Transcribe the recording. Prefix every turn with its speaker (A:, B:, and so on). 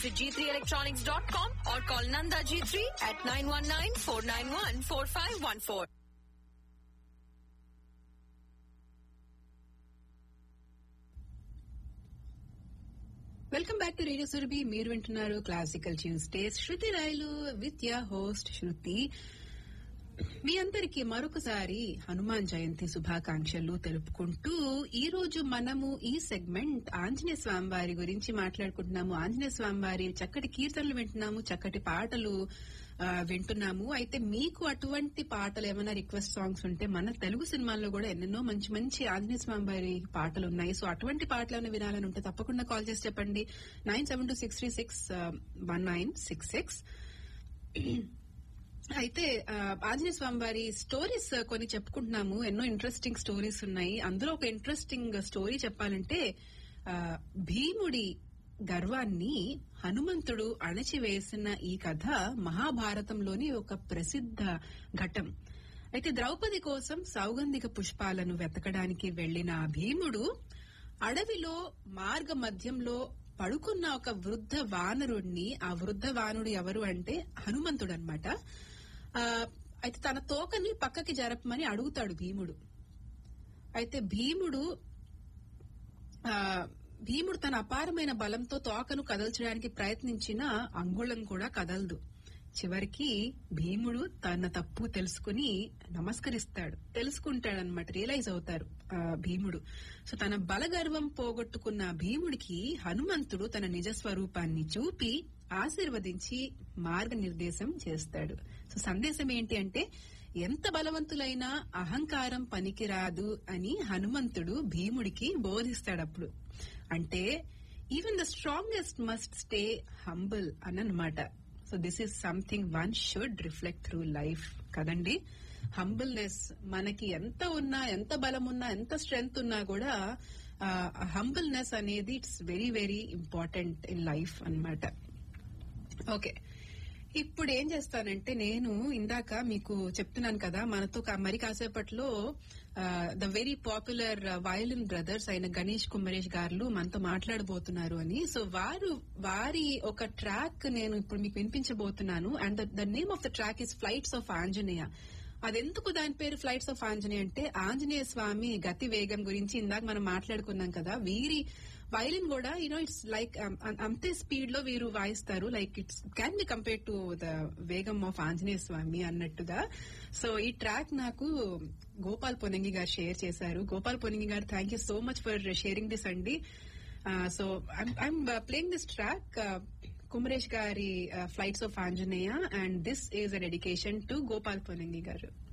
A: Visit g3electronics.com or call Nanda G3 at 919-491-4514.
B: Welcome back to radio Surabhi మీరు వింటున్నారు classical Tuesdays Shruti Rayalu with your host Shruti మీ అందరికీ మరొకసారి హనుమాన్ జయంతి శుభాకాంక్షలు తెలుపుకుంటూ ఈ రోజు మనము ఈ సెగ్మెంట్ ఆంజనేయ స్వామి వారి గురించి మాట్లాడుకుంటున్నాము ఆంజనేయ స్వామి వారి చక్కటి కీర్తనలు వింటున్నాము చక్కటి పాటలు ఆ, వింటున్నాము అయితే మీకు అటువంటి పాటలు ఏమైనా రిక్వెస్ట్ సాంగ్స్ ఉంటే మన తెలుగు సినిమాల్లో కూడా ఎన్నెన్నో మంచి మంచి ఆంజనేయ స్వామి వారి పాటలు ఉన్నాయి సో అటువంటి పాటలు ఏమైనా వినాలని ఉంటే తప్పకుండా కాల్ చేసి చెప్పండి nine seven two six three six one nine six six అయితే ఆ, ఆంజనేయ స్వామి వారి స్టోరీస్ కొన్ని చెప్పుకుంటున్నాము ఎన్నో ఇంట్రెస్టింగ్ స్టోరీస్ ఉన్నాయి అందులో ఒక ఇంట్రెస్టింగ్ స్టోరీ చెప్పాలంటే ఆ, భీముడి గర్వాన్ని హనుమంతుడు అణచివేసిన ఈ కథ మహాభారతంలోని ఒక ప్రసిద్ధ ఘట్టం అయితే ద్రౌపది కోసం సౌగంధిక పుష్పాలను వెతకడానికి వెళ్లిన ఆ భీముడు అడవిలో మార్గ మధ్యంలో పడుకున్న ఒక వృద్ధ వానరుణ్ణి ఆ వృద్ధ వానుడు ఎవరు అంటే హనుమంతుడు అనమాట అయితే తన తోకని పక్కకి జరపమని అడుగుతాడు భీముడు అయితే భీముడు ఆ భీముడు తన అపారమైన బలంతో తోకను కదల్చడానికి ప్రయత్నించిన అంగుళం కూడా కదలదు చివరికి భీముడు తన తప్పు తెలుసుకుని నమస్కరిస్తాడు తెలుసుకుంటాడనమాట రియలైజ్ అవుతారు ఆ, భీముడు సో తన బలగర్వం పోగొట్టుకున్న భీముడికి హనుమంతుడు తన నిజ స్వరూపాన్ని చూపి ఆశీర్వదించి మార్గనిర్దేశం చేస్తాడు సో సందేశం ఏంటి అంటే ఎంత బలవంతులైనా అహంకారం పనికిరాదు అని హనుమంతుడు భీముడికి బోధిస్తాడప్పుడు అంటే even the strongest must stay humble అనమాట so this is something one should reflect through life కదండి హంబుల్నెస్ మనకి ఎంత ఉన్నా ఎంత బలం ఉన్నా ఎంత స్ట్రెంగ్త్ ఉన్నా కూడా హంబుల్నెస్ అనేది it's very very important in life అన్నమాట ఓకే ఇప్పుడు ఏం చేస్తానంటే నేను ఇందాక మీకు చెప్తున్నాను కదా మనతో కా- మరి కాసేపట్లో the very popular violin brothers అయిన గణేష్ కుమరేష్ గారు మనతో మాట్లాడబోతున్నారు అని సో వారు వారి ఒక ట్రాక్ నేను ఇప్పుడు మీకు వినిపించబోతున్నాను and the name of the track is flights of Anjaneya అదెందుకు దాని పేరు ఫ్లైట్స్ ఆఫ్ ఆంజనేయ అంటే ఆంజనేయ స్వామి గతి వేగం గురించి ఇందాక మనం మాట్లాడుకున్నాం కదా వీరి వైలిన్ కూడా యూనో ఇట్స్ లైక్ అంతే స్పీడ్ లో వీరు వాయిస్తారు like it's can be compare to the వేగం ఆఫ్ ఆంజనేయ స్వామి అన్నట్టుగా సో ఈ ట్రాక్ నాకు గోపాల్ పొనంగి గారు షేర్ చేశారు Gopal Ponangi garu thank you so much for sharing this అండి so I'm playing this track Kumaresh గారి flights of Anjaneya and this is a dedication to Gopal Ponangi గారు